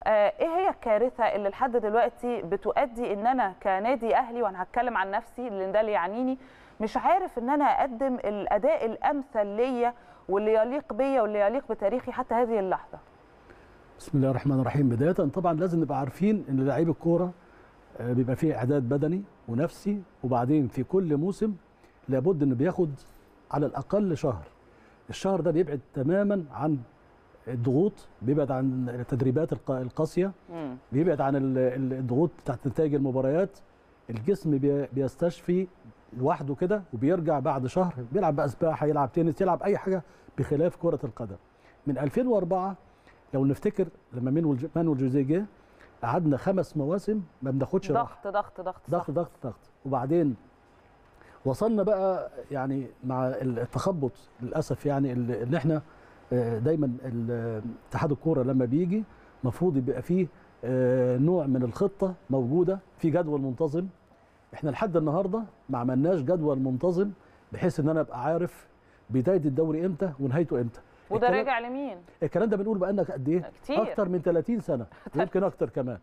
آه، ايه هي الكارثه اللي لحد دلوقتي بتؤدي ان انا كنادي اهلي وانا هتكلم عن نفسي لان ده اللي يعنيني مش عارف ان انا اقدم الاداء الامثل ليا واللي يليق بيا واللي يليق بتاريخي حتى هذه اللحظه بسم الله الرحمن الرحيم بدايه طبعا لازم نبقى عارفين ان لعيب الكوره آه، بيبقى فيه اعداد بدني ونفسي وبعدين في كل موسم لابد انه بياخد على الاقل شهر الشهر ده بيبعد تماما عن الضغوط بيبعد عن التدريبات الق- القاسيه مم. بيبعد عن ال- ال- الضغوط بتاعت نتائج المباريات الجسم بي- بيستشفي لوحده كده وبيرجع بعد شهر بيلعب بقى سباحه يلعب تنس يلعب اي حاجه بخلاف كره القدم من 2004 لو نفتكر لما مانويل ج- مانويل جوزيه جه قعدنا خمس مواسم ما بناخدش راحه ضغط ضغط ضغط ضغط صح. ضغط ضغط وبعدين وصلنا بقى يعني مع التخبط للاسف يعني ال- ان احنا آه، دايما ال- اتحاد الكوره لما بيجي المفروض يبقى فيه آه، نوع من الخطه موجوده في جدول منتظم احنا لحد النهارده ما عملناش جدول منتظم بحيث ان انا ابقى عارف بدايه الدوري امتى ونهايته امتى وده الكلام- راجع لمين الكلام ده بنقول بقالنا قد ايه كتير اكتر من 30 سنه يمكن اكتر كمان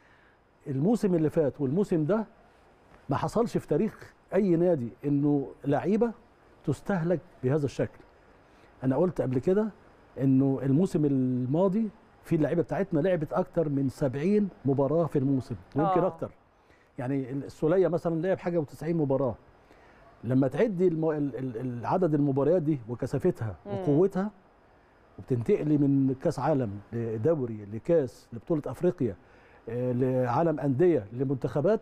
الموسم اللي فات والموسم ده ما حصلش في تاريخ اي نادي انه لعيبه تستهلك بهذا الشكل انا قلت قبل كده انه الموسم الماضي في اللعيبه بتاعتنا لعبت اكتر من 70 مباراه في الموسم ويمكن آه. اكتر يعني السوليه مثلا لعب حاجه و90 مباراه لما تعدي الم... ال- ال- ال- عدد المباريات دي وكثافتها مم. وقوتها وبتنتقلي من كاس عالم لدوري لكاس لبطوله افريقيا آه، لعالم انديه لمنتخبات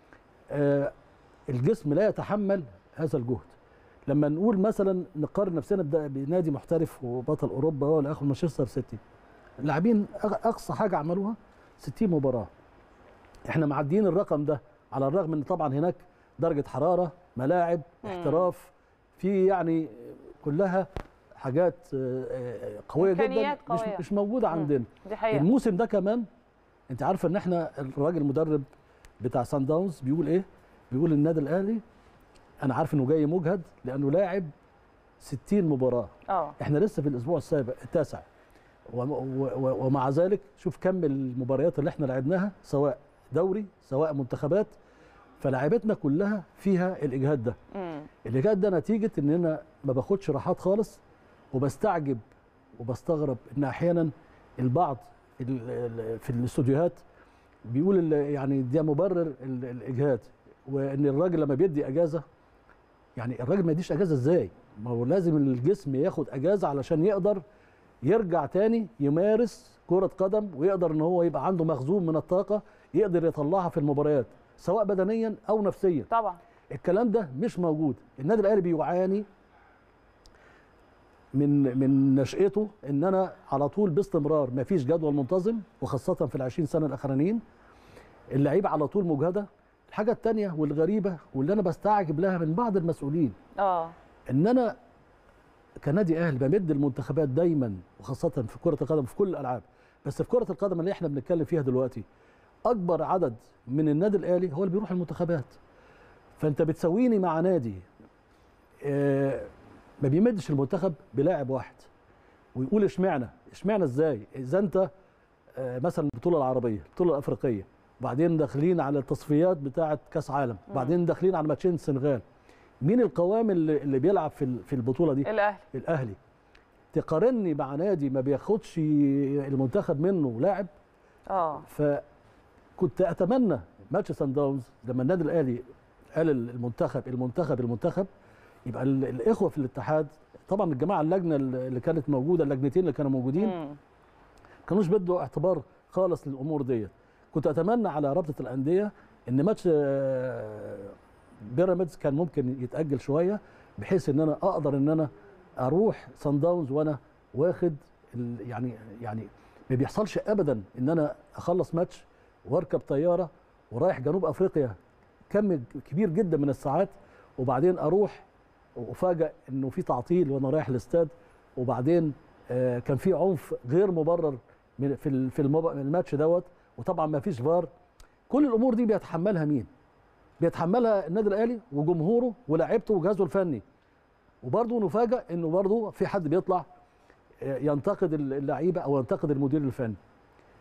آه، الجسم لا يتحمل هذا الجهد لما نقول مثلا نقارن نفسنا بد- بنادي محترف وبطل اوروبا هو الاخر مانشستر سيتي اللاعبين أق- اقصى حاجه عملوها 60 مباراه احنا معديين الرقم ده على الرغم ان طبعا هناك درجه حراره ملاعب مم. احتراف في يعني كلها حاجات آه، آه، قويه جدا إمكانيات مش قوية. مش موجوده مم. عندنا دي حقيقه الموسم ده كمان انت عارفه ان احنا الراجل المدرب بتاع سان داونز بيقول ايه بيقول النادي الاهلي انا عارف انه جاي مجهد لانه لاعب 60 مباراه اه احنا لسه في الاسبوع السابع التاسع وم- و- و- ومع ذلك شوف كم المباريات اللي احنا لعبناها سواء دوري سواء منتخبات فلاعيبتنا كلها فيها الاجهاد ده مم. الاجهاد ده نتيجه ان انا ما باخدش راحات خالص وبستعجب وبستغرب ان احيانا البعض ال- ال- في الاستوديوهات بيقول ال- يعني ده مبرر ال- الاجهاد وان الراجل لما بيدي اجازه يعني الراجل ما يديش اجازه ازاي؟ ما هو لازم الجسم ياخد اجازه علشان يقدر يرجع تاني يمارس كرة قدم ويقدر ان هو يبقى عنده مخزون من الطاقة يقدر يطلعها في المباريات سواء بدنيا او نفسيا طبعا الكلام ده مش موجود النادي الاهلي بيعاني من من نشأته ان انا على طول باستمرار ما فيش جدول منتظم وخاصه في العشرين سنه الاخرانيين اللعيبه على طول مجهده الحاجه الثانيه والغريبه واللي انا بستعجب لها من بعض المسؤولين اه ان انا كنادي اهلي بمد المنتخبات دايما وخاصه في كره القدم في كل الالعاب بس في كره القدم اللي احنا بنتكلم فيها دلوقتي اكبر عدد من النادي الاهلي هو اللي بيروح المنتخبات فانت بتسويني مع نادي آه، ما بيمدش المنتخب بلاعب واحد ويقول اشمعنى اشمعنى ازاي اذا انت آه، مثلا البطوله العربيه البطوله الافريقيه وبعدين داخلين على التصفيات بتاعه كاس عالم وبعدين داخلين على ماتشين السنغال مين القوام اللي, اللي بيلعب في ال- في البطوله دي الاهلي الاهلي تقارني مع نادي ما بياخدش المنتخب منه لاعب اه فكنت اتمنى ماتش سان داونز لما النادي الاهلي قال المنتخب المنتخب المنتخب يبقى ال- الاخوه في الاتحاد طبعا الجماعه اللجنه اللي كانت موجوده اللجنتين اللي كانوا موجودين مم. كانوش بدوا اعتبار خالص للامور ديت كنت اتمنى على رابطه الانديه ان ماتش آه، بيراميدز كان ممكن يتاجل شويه بحيث ان انا اقدر ان انا اروح سان داونز وانا واخد ال- يعني يعني ما بيحصلش ابدا ان انا اخلص ماتش واركب طياره ورايح جنوب افريقيا كم كبير جدا من الساعات وبعدين اروح وافاجئ انه في تعطيل وانا رايح الاستاد وبعدين آه، كان في عنف غير مبرر من- في ال- في المب- الماتش دوت وطبعا ما فيش فار كل الامور دي بيتحملها مين؟ بيتحملها النادي الاهلي وجمهوره ولاعيبته وجهازه الفني وبرضه نفاجئ انه برضه في حد بيطلع آه، ينتقد اللعيبه او ينتقد المدير الفني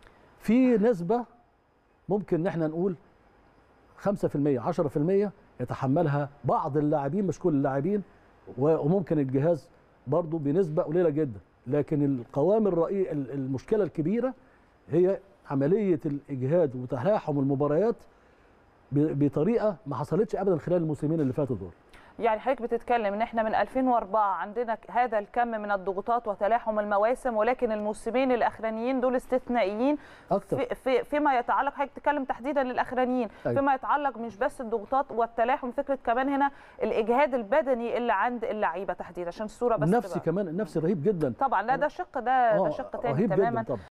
في نسبه ممكن ان احنا نقول 5% 10% يتحملها بعض اللاعبين مش كل اللاعبين و- وممكن الجهاز برضه بنسبه قليله جدا لكن القوام الرئيسي المشكله الكبيره هي عمليه الاجهاد وتلاحم المباريات ب- بطريقه ما حصلتش ابدا خلال الموسمين اللي فاتوا دول يعني حضرتك بتتكلم ان احنا من 2004 عندنا هذا الكم من الضغوطات وتلاحم المواسم ولكن الموسمين الاخرانيين دول استثنائيين اكتر في في فيما يتعلق حضرتك بتتكلم تحديدا للاخرانيين أيوة. فيما يتعلق مش بس الضغوطات والتلاحم فكره كمان هنا الاجهاد البدني اللي عند اللعيبه تحديدا عشان الصوره بس النفسي تبقى- كمان النفسي رهيب جدا طبعا لا ده شق ده ده آه، شق تاني رهيب تماما جدا طبعا